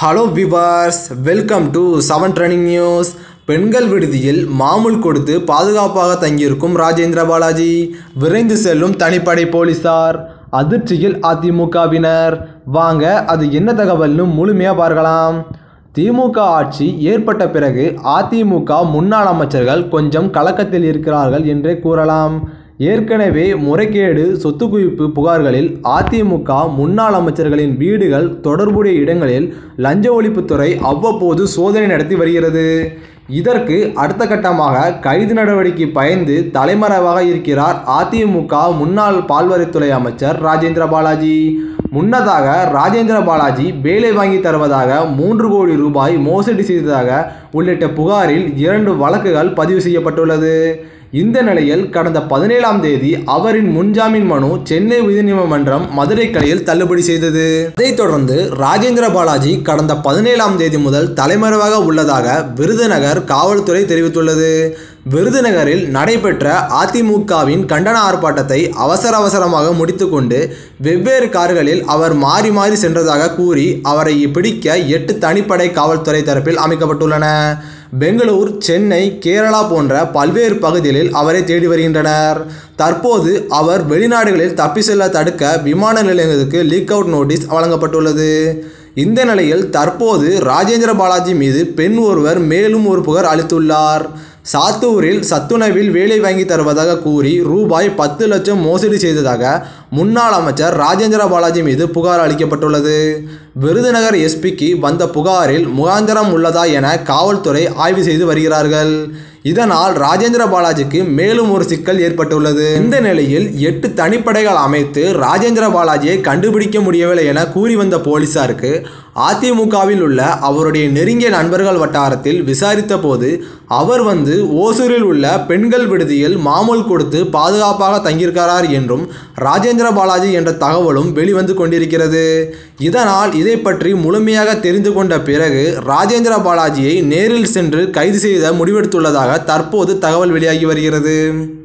hello viewers welcome to seven trending news பெண்கள் விடுதியில் மாமூல் கொடுத்து பாதுகாப்பாக தங்கியிருக்கும் ராஜேந்திர பாலாஜி விரைந்து செல்லும் தனிப்படை போலீசார் அதிர்ச்சியில் அதிமுகவினர் வாங்க அது என்ன தகவல்னு முழுமையாக பார்க்கலாம் திமுக ஆட்சி ஏற்பட்ட பிறகு அதிமுக முன்னாள் அமைச்சர்கள் கொஞ்சம் கலக்கத்தில் இருக்கிறார்கள் என்றே கூறலாம் ஏற்கனவே முறைகேடு சொத்து குவிப்பு புகார்களில் அதிமுக முன்னாள் அமைச்சர்களின் வீடுகள் தொடர்புடைய இடங்களில் லஞ்ச ஒழிப்புத்துறை அவ்வப்போது சோதனை நடத்தி வருகிறது இதற்கு அடுத்த கட்டமாக கைது நடவடிக்கை பயந்து தலைமறைவாக இருக்கிறார் அதிமுக முன்னாள் பால்வரைத்துறை அமைச்சர் ராஜேந்திர பாலாஜி முன்னதாக ராஜேந்திர பாலாஜி வேலை வாங்கி தருவதாக மூன்று கோடி ரூபாய் மோசடி செய்ததாக உள்ளிட்ட புகாரில் இரண்டு வழக்குகள் பதிவு செய்யப்பட்டுள்ளது இந்த நிலையில் கடந்த பதினேழாம் தேதி அவரின் முன்ஜாமீன் மனு சென்னை உயர்நீதிமன்றம் மதுரை கிளையில் தள்ளுபடி செய்தது அதைத் தொடர்ந்து ராஜேந்திர பாலாஜி கடந்த பதினேழாம் தேதி முதல் தலைமறைவாக உள்ளதாக விருதுநகர் காவல்துறை தெரிவித்துள்ளது விருதுநகரில் நடைபெற்ற அதிமுகவின் கண்டன ஆர்ப்பாட்டத்தை அவசர அவசரமாக முடித்துக்கொண்டு வெவ்வேறு கார்களில் அவர் மாறி மாறி சென்றதாக கூறி அவரை பிடிக்க எட்டு தனிப்படை காவல்துறை தரப்பில் அமைக்கப்பட்டுள்ளன பெங்களூர் சென்னை கேரளா போன்ற பல்வேறு பகுதிகளில் அவரை தேடி வருகின்றனர் தற்போது அவர் வெளிநாடுகளில் தப்பி செல்ல தடுக்க விமான நிலையங்களுக்கு லீக் அவுட் நோட்டீஸ் வழங்கப்பட்டுள்ளது இந்த நிலையில் தற்போது ராஜேந்திர பாலாஜி மீது பெண் ஒருவர் மேலும் ஒரு புகார் அளித்துள்ளார் சாத்தூரில் சத்துணவில் வேலை வாங்கி தருவதாக கூறி ரூபாய் பத்து லட்சம் மோசடி செய்ததாக முன்னாள் அமைச்சர் ராஜேந்திர பாலாஜி மீது புகார் அளிக்கப்பட்டுள்ளது விருதுநகர் எஸ்பிக்கு வந்த புகாரில் முகாந்திரம் உள்ளதா என காவல்துறை ஆய்வு செய்து வருகிறார்கள் இதனால் ராஜேந்திர பாலாஜிக்கு மேலும் ஒரு சிக்கல் ஏற்பட்டுள்ளது இந்த நிலையில் எட்டு தனிப்படைகள் அமைத்து ராஜேந்திர பாலாஜியை கண்டுபிடிக்க முடியவில்லை என கூறி வந்த போலீசாருக்கு அதிமுகவில் உள்ள அவருடைய நெருங்கிய நண்பர்கள் வட்டாரத்தில் விசாரித்த போது அவர் வந்து ஓசூரில் உள்ள பெண்கள் விடுதியில் மாமூல் கொடுத்து பாதுகாப்பாக தங்கியிருக்கிறார் என்றும் ராஜேந்திர பாலாஜி என்ற தகவலும் வெளிவந்து கொண்டிருக்கிறது இதனால் இதை பற்றி முழுமையாக தெரிந்து கொண்ட பிறகு ராஜேந்திர பாலாஜியை நேரில் சென்று கைது செய்த முடிவெடுத்துள்ளதாக தற்போது தகவல் வெளியாகி வருகிறது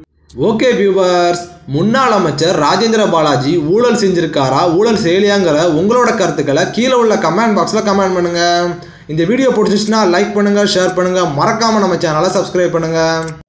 ஓகே வியூவர்ஸ் முன்னாள் அமைச்சர் ராஜேந்திர பாலாஜி ஊழல் செஞ்சிருக்காரா ஊழல் செய்யலையாங்கிற உங்களோட கருத்துக்களை கீழே உள்ள கமெண்ட் பாக்ஸில் கமெண்ட் பண்ணுங்க இந்த வீடியோ பிடிச்சிச்சுன்னா லைக் பண்ணுங்க ஷேர் பண்ணுங்க மறக்காம நம்ம சேனலை சப்ஸ்கிரைப் பண்ணுங்க